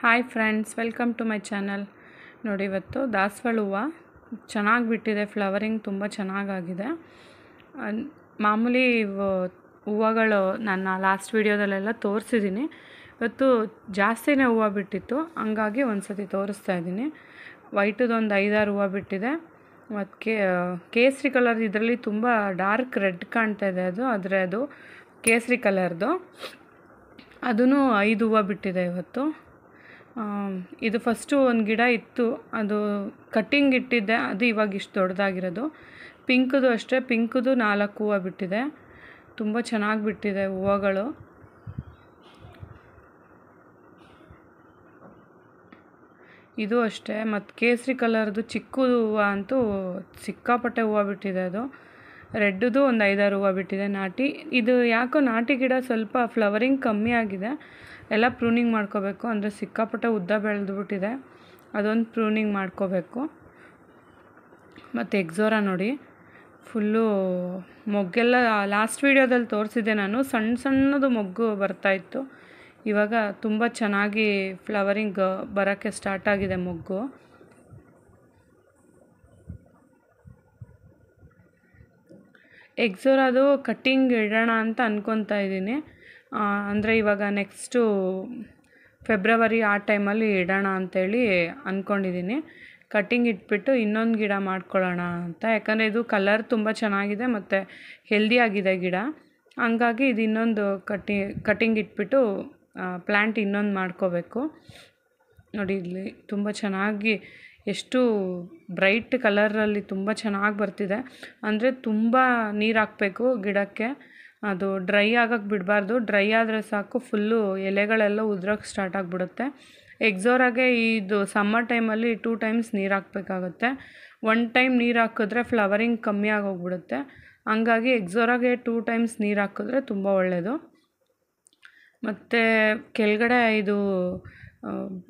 hi friends welcome to my channel ನೋಡಿ ಇವತ್ತು ದಾಸವಾಳ ಹೂವು ಚೆನ್ನಾಗಿ ಬಿಟ್ಟಿದೆ ಫ್ಲವರಿಂಗ್ ತುಂಬ ಚೆನ್ನಾಗಾಗಿದೆ ಅನ್- ಮಾಮೂಲಿ ಇವು ಹೂವುಗಳು ನನ್ನ ಲಾಸ್ಟ್ ವೀಡಿಯೋದಲ್ಲೆಲ್ಲ ತೋರಿಸಿದ್ದೀನಿ ಇವತ್ತು ಜಾಸ್ತಿನೇ ಹೂವು ಬಿಟ್ಟಿತ್ತು ಹಂಗಾಗಿ ಒಂದು ಸತಿ ತೋರಿಸ್ತಾ ಇದ್ದೀನಿ ವೈಟದೊಂದು ಐದಾರು ಹೂವು ಬಿಟ್ಟಿದೆ ಮತ್ತು ಕೇ ಕೇಸರಿ ಕಲರ್ ಇದರಲ್ಲಿ ತುಂಬ ಡಾರ್ಕ್ ರೆಡ್ ಕಾಣ್ತಾ ಇದೆ ಅದು ಆದರೆ ಅದು ಕೇಸರಿ ಕಲರ್ದು ಅದೂ ಐದು ಹೂವು ಬಿಟ್ಟಿದೆ ಇವತ್ತು ಆಮ್, ಇದು ಫಸ್ಟು ಒಂದು ಗಿಡ ಇತ್ತು ಅದು ಕಟ್ಟಿಂಗ್ ಇಟ್ಟಿದ್ದೆ ಅದು ಇವಾಗ ಇಷ್ಟು ದೊಡ್ಡದಾಗಿರೋದು ಪಿಂಕ್ದು ಅಷ್ಟೇ ಪಿಂಕ್ದು ನಾಲ್ಕು ಹೂವು ಬಿಟ್ಟಿದೆ ತುಂಬ ಚೆನ್ನಾಗಿ ಬಿಟ್ಟಿದೆ ಹೂವುಗಳು ಇದು ಅಷ್ಟೇ ಮತ್ತು ಕೇಸರಿ ಕಲರ್ದು ಚಿಕ್ಕ ಹೂವು ಅಂತೂ ಸಿಕ್ಕಾಪಟ್ಟೆ ಹೂವು ಬಿಟ್ಟಿದೆ ಅದು ರೆಡ್ದು ಒಂದು ಐದಾರು ಹೂವು ಬಿಟ್ಟಿದೆ ನಾಟಿ ಇದು ಯಾಕೋ ನಾಟಿ ಗಿಡ ಸ್ವಲ್ಪ ಫ್ಲವರಿಂಗ್ ಕಮ್ಮಿ ಆಗಿದೆ ಎಲ್ಲ ಪ್ರೂನಿಂಗ್ ಮಾಡ್ಕೋಬೇಕು ಅಂದರೆ ಸಿಕ್ಕಾಪಟ್ಟೆ ಉದ್ದ ಬೆಳೆದು ಬಿಟ್ಟಿದೆ ಅದೊಂದು ಪ್ರೂನಿಂಗ್ ಮಾಡ್ಕೋಬೇಕು ಮತ್ತು ಎಕ್ಸೋರಾ ನೋಡಿ ಫುಲ್ಲು ಮೊಗ್ಗೆಲ್ಲ ಲಾಸ್ಟ್ ವೀಡಿಯೋದಲ್ಲಿ ತೋರಿಸಿದ್ದೆ ನಾನು ಸಣ್ಣ ಸಣ್ಣದು ಮೊಗ್ಗು ಬರ್ತಾಯಿತ್ತು ಇವಾಗ ತುಂಬ ಚೆನ್ನಾಗಿ ಫ್ಲವರಿಂಗ್ ಬರೋಕ್ಕೆ ಸ್ಟಾರ್ಟ್ ಆಗಿದೆ ಮೊಗ್ಗು ಎಕ್ಸೋರಾದು ಕಟ್ಟಿಂಗ್ ಇಡೋಣ ಅಂತ ಅನ್ಕೊತಾ ಇದ್ದೀನಿ ಅಂದರೆ ಇವಾಗ ನೆಕ್ಸ್ಟು ಫೆಬ್ರವರಿ ಆ ಟೈಮಲ್ಲಿ ಇಡೋಣ ಅಂತೇಳಿ ಅಂದ್ಕೊಂಡಿದ್ದೀನಿ ಕಟ್ಟಿಂಗ್ ಇಟ್ಬಿಟ್ಟು ಇನ್ನೊಂದು ಗಿಡ ಮಾಡ್ಕೊಳ್ಳೋಣ ಅಂತ ಯಾಕಂದರೆ ಇದು ಕಲರ್ ತುಂಬ ಚೆನ್ನಾಗಿದೆ ಮತ್ತು ಹೆಲ್ದಿಯಾಗಿದೆ ಗಿಡ ಹಂಗಾಗಿ ಇದು ಇನ್ನೊಂದು ಕಟ್ಟಿ ಕಟ್ಟಿಂಗ್ ಇಟ್ಬಿಟ್ಟು ಪ್ಲ್ಯಾಂಟ್ ಇನ್ನೊಂದು ಮಾಡ್ಕೋಬೇಕು ನೋಡಿ ಇಲ್ಲಿ ತುಂಬ ಚೆನ್ನಾಗಿ ಎಷ್ಟು ಬ್ರೈಟ್ ಕಲರಲ್ಲಿ ತುಂಬ ಚೆನ್ನಾಗಿ ಬರ್ತಿದೆ ಅಂದರೆ ತುಂಬ ನೀರು ಹಾಕಬೇಕು ಗಿಡಕ್ಕೆ ಅದು ಡ್ರೈ ಆಗಕ್ಕೆ ಬಿಡಬಾರ್ದು ಡ್ರೈ ಆದರೆ ಸಾಕು ಫುಲ್ಲು ಎಲೆಗಳೆಲ್ಲ ಉದ್ರೋಕ್ಕೆ ಸ್ಟಾರ್ಟ್ ಆಗಿಬಿಡುತ್ತೆ ಎಕ್ಸೋರಾಗೆ ಇದು ಸಮ್ಮರ್ ಟೈಮಲ್ಲಿ ಟೂ ಟೈಮ್ಸ್ ನೀರು ಹಾಕಬೇಕಾಗುತ್ತೆ ಒನ್ ಟೈಮ್ ನೀರು ಹಾಕಿದ್ರೆ ಫ್ಲವರಿಂಗ್ ಕಮ್ಮಿ ಆಗೋಗ್ಬಿಡುತ್ತೆ ಹಂಗಾಗಿ ಎಕ್ಸೋರಾಗೆ ಟೂ ಟೈಮ್ಸ್ ನೀರು ಹಾಕಿದ್ರೆ ತುಂಬ ಒಳ್ಳೆಯದು ಮತ್ತು ಕೆಳಗಡೆ ಇದು ಆ,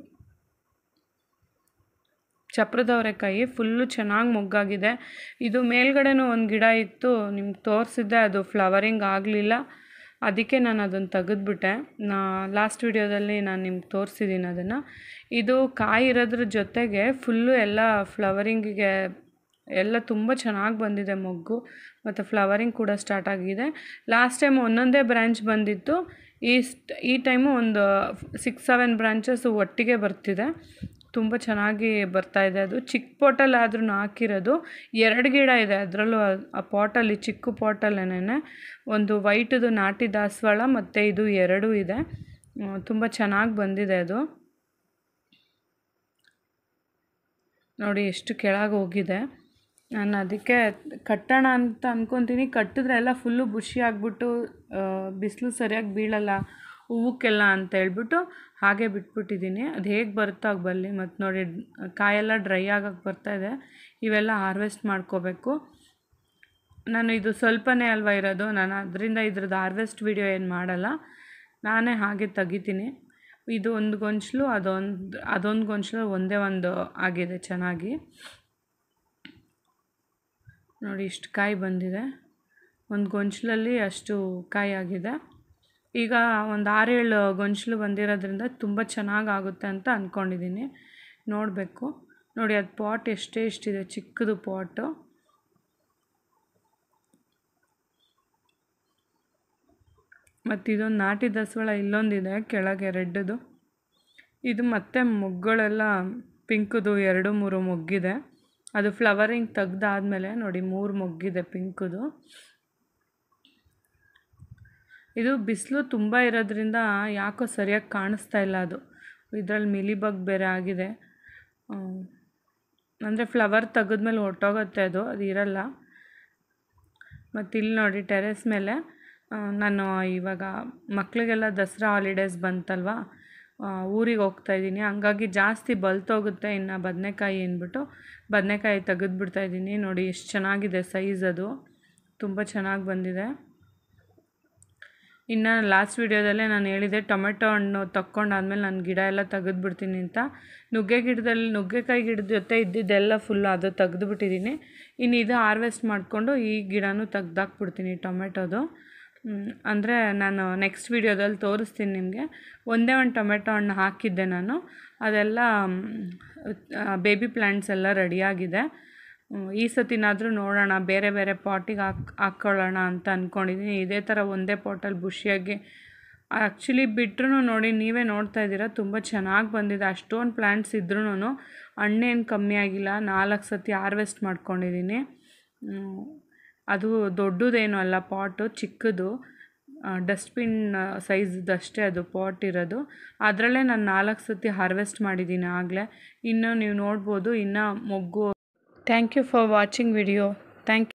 ಚಪ್ರದ ಅವರೆಕಾಯಿ ಫುಲ್ಲು ಚೆನ್ನಾಗಿ ಮೊಗ್ಗಾಗಿದೆ ಇದು ಮೇಲ್ಗಡೆನೂ ಒಂದು ಗಿಡ ಇತ್ತು ನಿಮ್ಗೆ ತೋರಿಸಿದ್ದೆ ಅದು ಫ್ಲವರಿಂಗ್ ಆಗಲಿಲ್ಲ ಅದಕ್ಕೆ ನಾನು ಅದನ್ನು ತೆಗೆದ್ಬಿಟ್ಟೆ ನಾ ಲಾಸ್ಟ್ ವೀಡಿಯೋದಲ್ಲಿ ನಾನು ನಿಮ್ಗೆ ತೋರಿಸಿದ್ದೀನಿ ಅದನ್ನು ಇದು ಕಾಯಿ ಇರೋದ್ರ ಜೊತೆಗೆ ಫುಲ್ಲು ಎಲ್ಲ ಫ್ಲವರಿಂಗಿಗೆ ಎಲ್ಲ ತುಂಬ ಚೆನ್ನಾಗಿ ಬಂದಿದೆ ಮೊಗ್ಗು ಮತ್ತು ಫ್ಲವರಿಂಗ್ ಕೂಡ ಸ್ಟಾರ್ಟ್ ಆಗಿದೆ ಲಾಸ್ಟ್ ಟೈಮ್ ಒಂದೊಂದೇ ಬ್ರ್ಯಾಂಚ್ ಬಂದಿತ್ತು ಈ ಸ್ಟ್ ಈ ಟೈಮು ಒಂದು ಸಿಕ್ಸ್ ಸೆವೆನ್ ಬ್ರಾಂಚಸ್ ಒಟ್ಟಿಗೆ ಬರ್ತಿದೆ ತುಂಬ ಚೆನ್ನಾಗಿ ಬರ್ತಾ ಇದೆ ಅದು ಚಿಕ್ಕ ಪಾಟಲ್ಲಿ ಆದ್ರೂ ಹಾಕಿರೋದು ಎರಡು ಗಿಡ ಇದೆ ಅದರಲ್ಲೂ ಆ ಪಾಟಲ್ಲಿ ಚಿಕ್ಕ ಪಾಟಲ್ಲೇನೆ ಒಂದು ವೈಟದು ನಾಟಿ ದಾಸವಾಳ ಮತ್ತು ಇದು ಎರಡೂ ಇದೆ ತುಂಬ ಚೆನ್ನಾಗಿ ಬಂದಿದೆ ಅದು ನೋಡಿ ಎಷ್ಟು ಕೆಳಗೆ ಹೋಗಿದೆ ನಾನು ಅದಕ್ಕೆ ಕಟ್ಟೋಣ ಅಂತ ಅಂದ್ಕೊತೀನಿ ಕಟ್ಟಿದ್ರೆ ಎಲ್ಲ ಫುಲ್ಲು ಬುಷಿ ಆಗಿಬಿಟ್ಟು ಬಿಸಿಲು ಸರಿಯಾಗಿ ಬೀಳಲ್ಲ ಹೂವಕ್ಕೆಲ್ಲ ಅಂತ ಹೇಳ್ಬಿಟ್ಟು ಹಾಗೆ ಬಿಟ್ಬಿಟ್ಟಿದ್ದೀನಿ ಅದು ಹೇಗೆ ಬರುತ್ತೋ ಆಗ ಬರಲಿ ಮತ್ತು ನೋಡಿ ಕಾಯೆಲ್ಲ ಡ್ರೈ ಆಗಕ್ಕೆ ಬರ್ತಾಯಿದೆ ಇವೆಲ್ಲ ಹಾರ್ವೆಸ್ಟ್ ಮಾಡ್ಕೋಬೇಕು ನಾನು ಇದು ಸ್ವಲ್ಪನೇ ಅಲ್ವಾ ಇರೋದು ನಾನು ಅದರಿಂದ ಇದ್ರದ್ದು ಹಾರ್ವೆಸ್ಟ್ ವಿಡಿಯೋ ಏನು ಮಾಡಲ್ಲ ನಾನೇ ಹಾಗೆ ತೆಗಿತೀನಿ ಇದು ಒಂದು ಗೊಂಚಲು ಅದೊಂದು ಅದೊಂದು ಗೊಂಚಲು ಒಂದೇ ಒಂದು ಆಗಿದೆ ಚೆನ್ನಾಗಿ ನೋಡಿ ಇಷ್ಟು ಕಾಯಿ ಬಂದಿದೆ ಒಂದು ಗೊಂಚಲಲ್ಲಿ ಅಷ್ಟು ಕಾಯಿ ಆಗಿದೆ ಈಗ ಒಂದು ಆರೇಳು ಗೊಂಚಲು ಬಂದಿರೋದ್ರಿಂದ ತುಂಬ ಚೆನ್ನಾಗಿ ಆಗುತ್ತೆ ಅಂತ ಅಂದ್ಕೊಂಡಿದ್ದೀನಿ ನೋಡಬೇಕು ನೋಡಿ ಅದು ಪಾಟ್ ಎಷ್ಟೇ ಎಷ್ಟಿದೆ ಚಿಕ್ಕದು ಪಾಟು ಮತ್ತು ಇದೊಂದು ನಾಟಿ ದಸವಾಳ ಇಲ್ಲೊಂದಿದೆ ಕೆಳಗೆ ರೆಡ್ದು ಇದು ಮತ್ತೆ ಮೊಗ್ಗಳೆಲ್ಲ ಪಿಂಕದು ಎರಡು ಮೂರು ಮೊಗ್ಗಿದೆ ಅದು ಫ್ಲವರಿಂಗ್ ತೆಗ್ದಾದ್ಮೇಲೆ ನೋಡಿ ಮೂರು ಮೊಗ್ಗಿದೆ ಪಿಂಕದು ಇದು ಬಿಸಿಲು ತುಂಬ ಇರೋದ್ರಿಂದ ಯಾಕೋ ಸರಿಯಾಗಿ ಕಾಣಿಸ್ತಾ ಇಲ್ಲ ಅದು ಇದರಲ್ಲಿ ಮಿಲಿಬಗ್ ಬೇರೆ ಆಗಿದೆ ಅಂದರೆ ಫ್ಲವರ್ ತೆಗೆದ್ಮೇಲೆ ಹೊರ್ಟೋಗುತ್ತೆ ಅದು ಅದು ಇರಲ್ಲ ಮತ್ತು ಇಲ್ಲಿ ನೋಡಿ ಟೆರೆಸ್ ಮೇಲೆ ಆ, ನಾನು ಇವಾಗ ಮಕ್ಕಳಿಗೆಲ್ಲ ದಸರಾ ಹಾಲಿಡೇಸ್ ಬಂತಲ್ವ ಊರಿಗೆ ಹೋಗ್ತಾ ಇದ್ದೀನಿ ಹಂಗಾಗಿ ಜಾಸ್ತಿ ಬಲ್ತೋಗುತ್ತೆ ಇನ್ನು ಬದನೆಕಾಯಿ ಅಂದ್ಬಿಟ್ಟು ಬದನೆಕಾಯಿ ತೆಗೆದ್ಬಿಡ್ತಾ ಇದ್ದೀನಿ ನೋಡಿ ಎಷ್ಟು ಚೆನ್ನಾಗಿದೆ ಸೈಜ್ ಅದು ತುಂಬ ಚೆನ್ನಾಗಿ ಬಂದಿದೆ ಇನ್ನು ಲಾಸ್ಟ್ ವೀಡಿಯೋದಲ್ಲೇ ನಾನು ಹೇಳಿದೆ ಟೊಮೆಟೊ ಹಣ್ಣು ತಕ್ಕೊಂಡಾದ್ಮೇಲೆ ನಾನು ಗಿಡ ಎಲ್ಲ ತೆಗೆದ್ಬಿಡ್ತೀನಿ ಅಂತ ನುಗ್ಗೆ ಗಿಡದಲ್ಲಿ ನುಗ್ಗೆಕಾಯಿ ಗಿಡದ ಜೊತೆ ಇದ್ದಿದ್ದೆಲ್ಲ ಫುಲ್ ಅದು ತೆಗೆದುಬಿಟ್ಟಿದ್ದೀನಿ ಇನ್ನು ಇದು ಹಾರ್ವೆಸ್ಟ್ ಮಾಡಿಕೊಂಡು ಈ ಗಿಡನೂ ತೆಗ್ದಾಕ್ಬಿಡ್ತೀನಿ ಟೊಮೆಟೊದು ಅಂದರೆ ನಾನು ನೆಕ್ಸ್ಟ್ ವೀಡಿಯೋದಲ್ಲಿ ತೋರಿಸ್ತೀನಿ ನಿಮಗೆ ಒಂದೇ ಒಂದು ಟೊಮೆಟೊ ಹಣ್ಣು ಹಾಕಿದ್ದೆ ನಾನು ಅದೆಲ್ಲ ಬೇಬಿ ಪ್ಲ್ಯಾಂಟ್ಸ್ ಎಲ್ಲ ರೆಡಿಯಾಗಿದೆ ಈ ಸತಿನಾದರೂ ನೋಡೋಣ ಬೇರೆ ಬೇರೆ ಪಾಟಿಗೆ ಹಾಕ್ ಹಾಕ್ಕೊಳ್ಳೋಣ ಅಂತ ಅಂದ್ಕೊಂಡಿದ್ದೀನಿ ಇದೇ ಥರ ಒಂದೇ ಪಾಟಲ್ಲಿ ಬುಷಿಯಾಗಿ ಆ್ಯಕ್ಚುಲಿ ಬಿಟ್ರೂ ನೋಡಿ ನೀವೇ ನೋಡ್ತಾ ಇದ್ದೀರಾ ತುಂಬ ಚೆನ್ನಾಗಿ ಬಂದಿದೆ ಅಷ್ಟೊಂದು ಪ್ಲ್ಯಾಂಟ್ಸ್ ಇದ್ರೂ ಹಣ್ಣೇನು ಕಮ್ಮಿ ಆಗಿಲ್ಲ ನಾಲ್ಕು ಸತಿ ಹಾರ್ವೆಸ್ಟ್ ಮಾಡ್ಕೊಂಡಿದ್ದೀನಿ ಅದು ದೊಡ್ಡದೇನು ಅಲ್ಲ ಪಾಟು ಚಿಕ್ಕದು ಡಸ್ಟ್ಬಿನ್ ಸೈಜ್ದಷ್ಟೇ ಅದು ಪಾಟ್ ಇರೋದು ಅದರಲ್ಲೇ ನಾನು ನಾಲ್ಕು ಸತಿ ಹಾರ್ವೆಸ್ಟ್ ಮಾಡಿದ್ದೀನಿ ಆಗಲೇ ಇನ್ನು ನೀವು ನೋಡ್ಬೋದು ಇನ್ನು ಮೊಗ್ಗು thank you for watching video thank